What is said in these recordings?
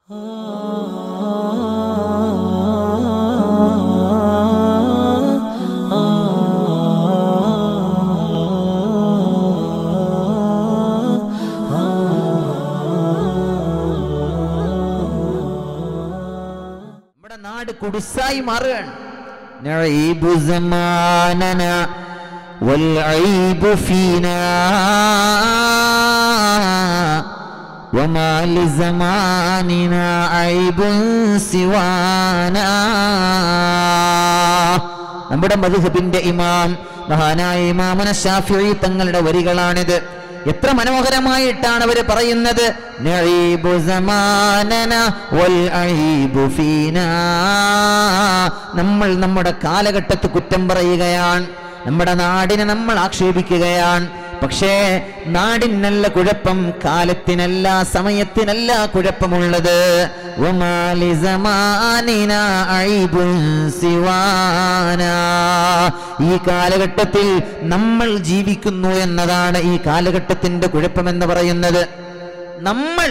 നമ്മുടെ നാട് കുടിസായി മാറുകയാണ് نعيب زماننا والعيب فينا وما لزماننا عيب سوانا നമ്മുടെ മധുഹബിന്റെ ഇമാം മഹാനായ ഇമാമന ഷാഫിഈ തങ്ങളുടെ വരികളാണിത് എത്ര മനോഹരമായിട്ടാണ് അവർ പറയുന്നത് നഈബു സമാനന വൽ അഈബു ഫീനാ. നമ്മൾ നമ്മുടെ കാലഘട്ടത്ത് കുറ്റം പറയുകയാണ് നമ്മുടെ നാടിനെ നമ്മൾ ആക്ഷേപിക്കുകയാണ് പക്ഷേ നാടിനല്ല കുഴപ്പം കാലത്തിനല്ല സമയത്തിനല്ല കുഴപ്പമുള്ളത് വമാലി സമാനിനാ ഐബുൻ സിവാനാ. ഈ കാലഘട്ടത്തിൽ നമ്മൾ ജീവിക്കുന്നു എന്നതാണ് ഈ കാലഘട്ടത്തിന്റെ കുഴപ്പമെന്ന് പറയുന്നത് നമ്മൾ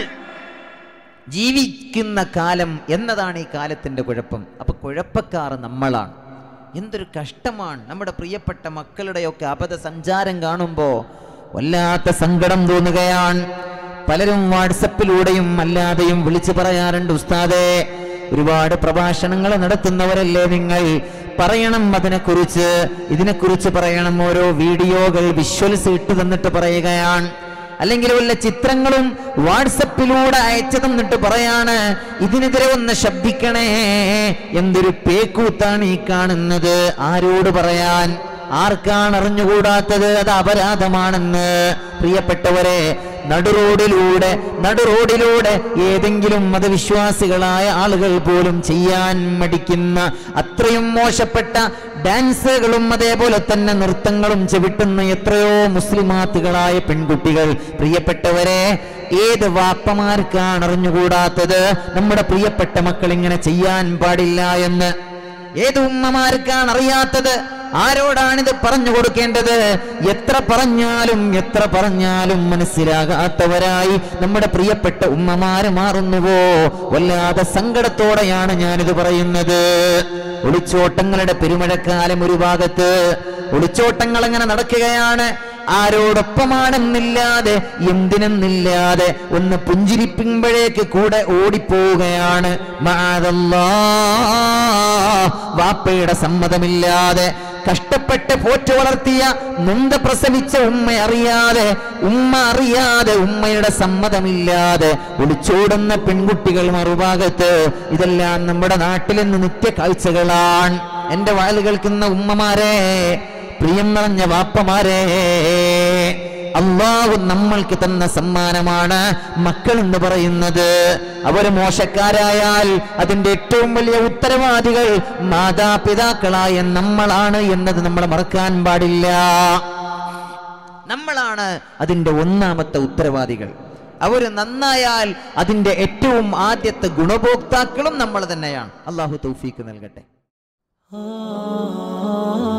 ജീവിക്കുന്ന കാലം എന്നതാണ് ഈ കാലത്തിന്റെ കുഴപ്പം അപ്പൊ കുഴപ്പക്കാർ നമ്മളാണ് എന്തൊരു കഷ്ടമാണ് നമ്മുടെ പ്രിയപ്പെട്ട മക്കളുടെയൊക്കെ അബദ്ധ സഞ്ചാരം കാണുമ്പോൾ വല്ലാത്ത സങ്കടം തോന്നുകയാണ് പലരും വാട്സപ്പിലൂടെയും അല്ലാതെയും വിളിച്ചു പറയാറുണ്ട് ഉസ്താദേ ഒരുപാട് പ്രഭാഷണങ്ങൾ നടത്തുന്നവരല്ലേ നിങ്ങൾ പറയണം അതിനെക്കുറിച്ച് ഇതിനെക്കുറിച്ച് പറയണം ഓരോ വീഡിയോകൾ വിഷ്വൽസ് ഇട്ട് തന്നിട്ട് പറയുകയാണ് അല്ലെങ്കിൽ വല്ല ചിത്രങ്ങളും വാട്സപ്പിലൂടെ അയച്ചു തന്നിട്ട് പറയാണ് ഇതിനെതിരെ ഒന്ന് ശബ്ദിക്കണേ എന്തൊരു പേക്കൂത്താണ് ഈ കാണുന്നത് ആരോട് പറയാൻ ആർക്കാണ് അറിഞ്ഞുകൂടാത്തത് അത് അപരാധമാണെന്ന് പ്രിയപ്പെട്ടവരെ നടുറോഡിലൂടെ നടുറോഡിലൂടെ ഏതെങ്കിലും മതവിശ്വാസികളായ ആളുകൾ പോലും ചെയ്യാൻ മടിക്കുന്ന അത്രയും മോശപ്പെട്ട ഡാൻസുകളും അതേപോലെ തന്നെ നൃത്തങ്ങളും ചെവിട്ടുന്ന എത്രയോ മുസ്ലിമാത്തുകളായ പെൺകുട്ടികൾ പ്രിയപ്പെട്ടവരെ ഏത് വാപ്പമാർക്കാണ് അറിഞ്ഞുകൂടാത്തത് നമ്മുടെ പ്രിയപ്പെട്ട മക്കൾ ഇങ്ങനെ ചെയ്യാൻ പാടില്ല എന്ന് ഏത് ഉമ്മമാർക്കാണ് അറിയാത്തത് ആരോടാണിത് പറഞ്ഞു കൊടുക്കേണ്ടത് എത്ര പറഞ്ഞാലും എത്ര പറഞ്ഞാലും മനസ്സിലാകാത്തവരായി നമ്മുടെ പ്രിയപ്പെട്ട ഉമ്മമാര് മാറുന്നുവോ വല്ലാതെ സങ്കടത്തോടെയാണ് ഞാനിത് പറയുന്നത് ഒളിച്ചോട്ടങ്ങളുടെ പെരുമഴക്കാലം ഒരു ഭാഗത്ത് ഒളിച്ചോട്ടങ്ങൾ അങ്ങനെ നടക്കുകയാണ് ആരോടൊപ്പമാണെന്നില്ലാതെ എന്തിനെന്നില്ലാതെ ഒന്ന് പുഞ്ചിരിപ്പിക്കുമ്പോഴേക്ക് കൂടെ ഓടിപ്പോവുകയാണ് മാതല്ലാ വാപ്പയുടെ സമ്മതമില്ലാതെ കഷ്ടപ്പെട്ട് പോറ്റു വളർത്തിയ നൊന്ത പ്രസവിച്ച ഉമ്മ അറിയാതെ ഉമ്മ അറിയാതെ ഉമ്മയുടെ സമ്മതമില്ലാതെ ഒളിച്ചോടുന്ന പെൺകുട്ടികൾ മറുഭാഗത്ത് ഇതെല്ലാം നമ്മുടെ നാട്ടിൽ നിന്ന് നിത്യ കാഴ്ചകളാണ് എന്റെ വാല് കേൾക്കുന്ന ഉമ്മമാരെ പ്രിയം നിറഞ്ഞ വാപ്പമാരെ അള്ളാഹു നമ്മൾക്ക് തന്ന സമ്മാനമാണ് മക്കൾ എന്ന് പറയുന്നത് അവർ മോശക്കാരായാൽ അതിന്റെ ഏറ്റവും വലിയ ഉത്തരവാദികൾ മാതാപിതാക്കളായ നമ്മളാണ് എന്നത് നമ്മൾ മറക്കാൻ പാടില്ല നമ്മളാണ് അതിന്റെ ഒന്നാമത്തെ ഉത്തരവാദികൾ അവർ നന്നായാൽ അതിന്റെ ഏറ്റവും ആദ്യത്തെ ഗുണഭോക്താക്കളും നമ്മൾ തന്നെയാണ് അള്ളാഹു തൗഫീക്ക് നൽകട്ടെ ah